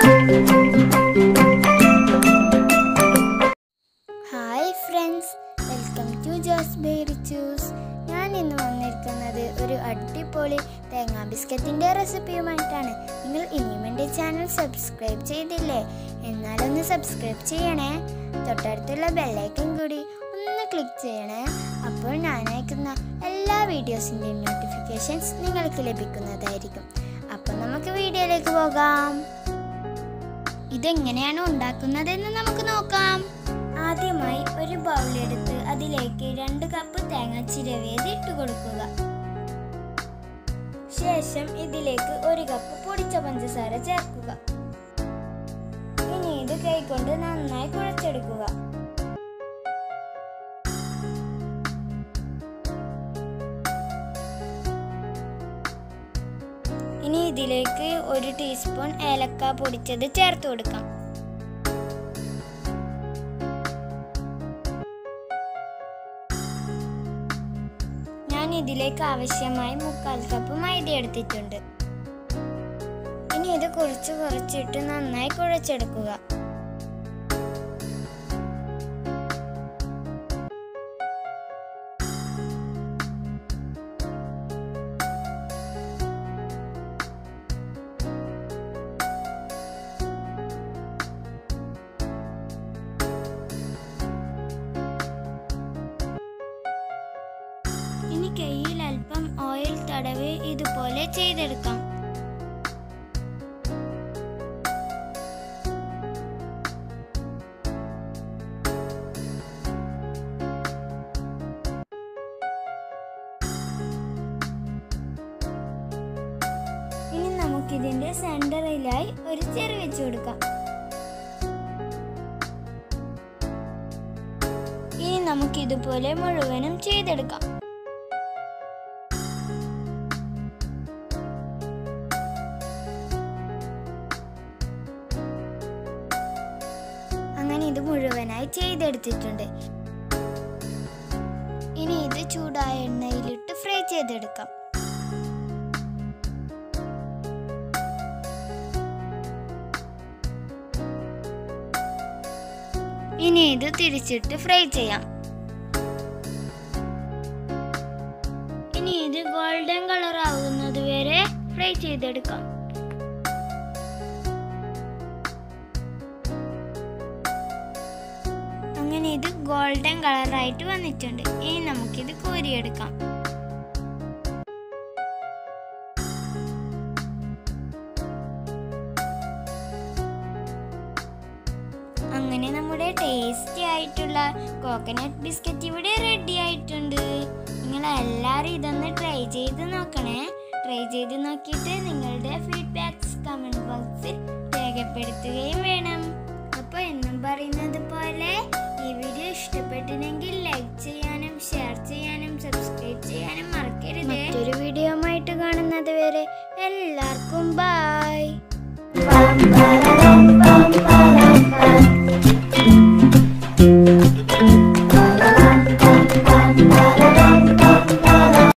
hi friends welcome to ജോസ് ബേറി ചൂസ് ഞാൻ ഇന്ന് വന്നിരിക്കുന്നത് ഒരു അടിപൊളി തേങ്ങാ ബിസ്ക്കറ്റിൻ്റെ റെസിപ്പിയുമായിട്ടാണ് നിങ്ങൾ ഇനിയും എൻ്റെ ചാനൽ സബ്സ്ക്രൈബ് ചെയ്തില്ലേ എന്നാലൊന്ന് സബ്സ്ക്രൈബ് ചെയ്യണേ തൊട്ടടുത്തുള്ള ബെല്ലൈക്കൻ കൂടി ഒന്ന് ക്ലിക്ക് ചെയ്യണേ അപ്പോൾ ഞാൻ അയക്കുന്ന എല്ലാ വീഡിയോസിൻ്റെയും നോട്ടിഫിക്കേഷൻസ് നിങ്ങൾക്ക് ലഭിക്കുന്നതായിരിക്കും അപ്പോൾ നമുക്ക് വീഡിയോയിലേക്ക് പോകാം ഇതെങ്ങനെയാണ് ഉണ്ടാക്കുന്നതെന്ന് നമുക്ക് നോക്കാം ആദ്യമായി ഒരു ബൗൾ എടുത്ത് അതിലേക്ക് രണ്ട് കപ്പ് തേങ്ങ ചിരവിയത് ഇട്ട് കൊടുക്കുക ശേഷം ഇതിലേക്ക് ഒരു കപ്പ് പൊടിച്ച പഞ്ചസാര ചേർക്കുക ഇനി ഇത് കൈകൊണ്ട് നന്നായി കുഴച്ചെടുക്കുക ഇനി ഇതിലേക്ക് ഒരു ടീസ്പൂൺ ഏലക്ക പൊടിച്ചത് ചേർത്ത് കൊടുക്കാം ഞാൻ ഇതിലേക്ക് ആവശ്യമായി മുക്കാൽ കപ്പ് മൈദ എടുത്തിട്ടുണ്ട് ഇനി ഇത് കുറച്ച് കുറച്ചിട്ട് നന്നായി കുഴച്ചെടുക്കുക ഇനി കയ്യിൽ അല്പം ഓയിൽ തടവി ഇതുപോലെ ചെയ്തെടുക്കാം ഇനി നമുക്കിതിന്റെ സെന്ററിലായി ഒരു ചെറി വെച്ച് കൊടുക്കാം ഇനി നമുക്ക് ഇതുപോലെ മുഴുവനും ചെയ്തെടുക്കാം അങ്ങനെ ഇത് മുഴുവനായി ചെയ്തെടുത്തിട്ടുണ്ട് ഇനി ഇത് ചൂടായ എണ്ണയിലിട്ട് ഫ്രൈ ചെയ്തെടുക്കാം ഇനി ഇത് തിരിച്ചിട്ട് ഫ്രൈ ചെയ്യാം ഇനി ഇത് ഗോൾഡൻ കളർ ആവുന്നത് വരെ ഫ്രൈ ചെയ്തെടുക്കാം അങ്ങനെ ഇത് ഗോൾഡൻ കളറായിട്ട് വന്നിട്ടുണ്ട് ഇനി നമുക്കിത് കോരിയെടുക്കാം അങ്ങനെ നമ്മുടെ ടേസ്റ്റി ആയിട്ടുള്ള കോക്കനട്ട് ബിസ്ക്കറ്റ് ഇവിടെ റെഡി ആയിട്ടുണ്ട് നിങ്ങൾ എല്ലാവരും ഇതൊന്ന് ട്രൈ ചെയ്ത് നോക്കണേ ട്രൈ ചെയ്ത് നോക്കിയിട്ട് നിങ്ങളുടെ ഫീഡ്ബാക്സ് കമൻറ്റ് ബോക്സിൽ രേഖപ്പെടുത്തുകയും വേണം അപ്പോൾ എന്നും പറയുന്നത് പോലെ ഈ വീഡിയോ ഇഷ്ടപ്പെട്ടില്ലെങ്കിൽ ലൈക്ക് ചെയ്യാനും ഷെയർ ചെയ്യാനും സബ്സ്ക്രൈബ് ചെയ്യാനും മറക്കരുത് മറ്റൊരു വീഡിയോ ആയിട്ട് കാണുന്നത് വരെ എല്ലാവർക്കും ബൈ